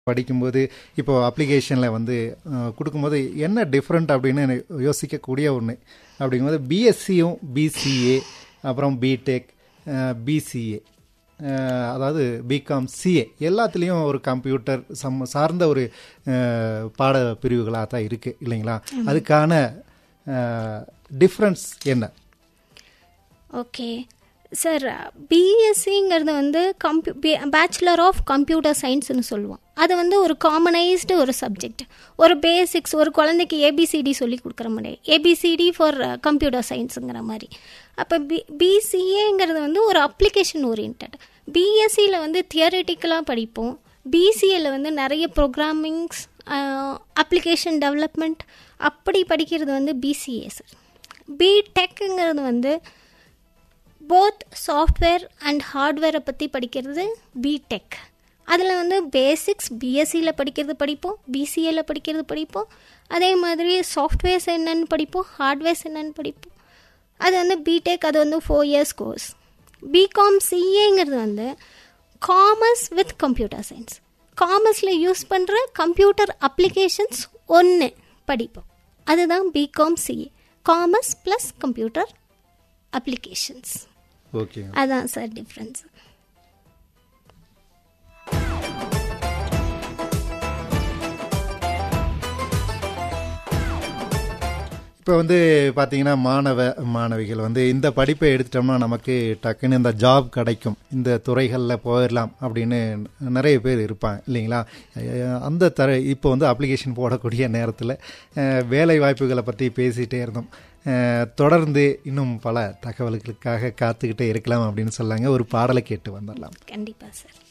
படிக்கும்போது இப்போ அப்ளிகேஷனில் வந்து அஹ், கொடுக்கும்போது என்ன டிஃப்ரெண்ட் அப்படின்னு எனக்கு யோசிக்கக்கூடிய ஒன்று அப்படிங்கும்போது பிஎஸ்சியும் பிசிஏ அப்புறம் பிடெக் பிசிஏ அதாவது பிகாம் சிஏ எல்லாத்துலேயும் ஒரு கம்ப்யூட்டர் சம் சார்ந்த ஒரு அஹ், பாட பிரிவுகளாக தான் இருக்குது இல்லைங்களா அதுக்கான டிஃப்ரென்ஸ் என்ன ஓகே சார் பிஎஸ்சிங்கிறது வந்து கம்ப்யூ பேச்சுலர் ஆஃப் கம்ப்யூட்டர் சயின்ஸ்னு சொல்லுவோம் அது வந்து ஒரு காமனைஸ்டு ஒரு சப்ஜெக்ட் ஒரு பேசிக்ஸ் ஒரு குழந்தைக்கு ஏபிசிடி சொல்லி கொடுக்குற மாதிரி ஏபிசிடி ஃபார் கம்ப்யூட்டர் சயின்ஸுங்கிற மாதிரி அப்போ பி பிசிஏங்கிறது வந்து ஒரு அப்ளிகேஷன் ஓரியன்ட் பிஎஸ்சியில் வந்து தியரட்டிக்கலாக படிப்போம் பிசிஏல வந்து நிறைய ப்ரோக்ராமிங்ஸ் அப்ளிகேஷன் டெவலப்மெண்ட் அப்படி படிக்கிறது வந்து பிசிஏ சார் பிடெக்குங்கிறது வந்து போத் சாஃப்ட்வேர் அண்ட் ஹார்ட்வேரை பற்றி படிக்கிறது பிடெக் அதில் வந்து பேசிக்ஸ் பிஎஸ்சியில் படிக்கிறது படிப்போம் பிசிஏல படிக்கிறது படிப்போம் அதே மாதிரி சாஃப்ட்வேர்ஸ் என்னன்னு படிப்போம் ஹார்ட்வேர்ஸ் என்னன்னு படிப்போம் அது வந்து பிடெக் அது வந்து ஃபோர் இயர்ஸ் கோர்ஸ் பிகாம் சிஏங்கிறது வந்து காமர்ஸ் வித் கம்ப்யூட்டர் சயின்ஸ் காமர்ஸில் யூஸ் பண்ணுற கம்ப்யூட்டர் அப்ளிகேஷன்ஸ் ஒன்று படிப்போம் அதுதான் B Com CA commerce plus computer applications okay அதான் சார் டிஃப்ரென்ஸ் இப்போ வந்து பார்த்தீங்கன்னா மாணவ மாணவிகள் வந்து இந்த படிப்பை எடுத்துட்டோம்னா நமக்கு டக்குன்னு இந்த ஜாப் கிடைக்கும் இந்த துறைகளில் போயிடலாம் அப்படின்னு நிறைய பேர் இருப்பாங்க இல்லைங்களா அஹ் அந்த தர இப்போ வந்து அப்ளிகேஷன் போடக்கூடிய நேரத்தில் அஹ், வேலை வாய்ப்புகளை பற்றி பேசிகிட்டே இருந்தோம் அஹ், தொடர்ந்து இன்னும் பல தகவல்களுக்காக காத்துக்கிட்டே இருக்கலாம் அப்படின்னு சொல்லாங்க ஒரு பாடலை கேட்டு வந்துடலாம் கண்டிப்பாக சார்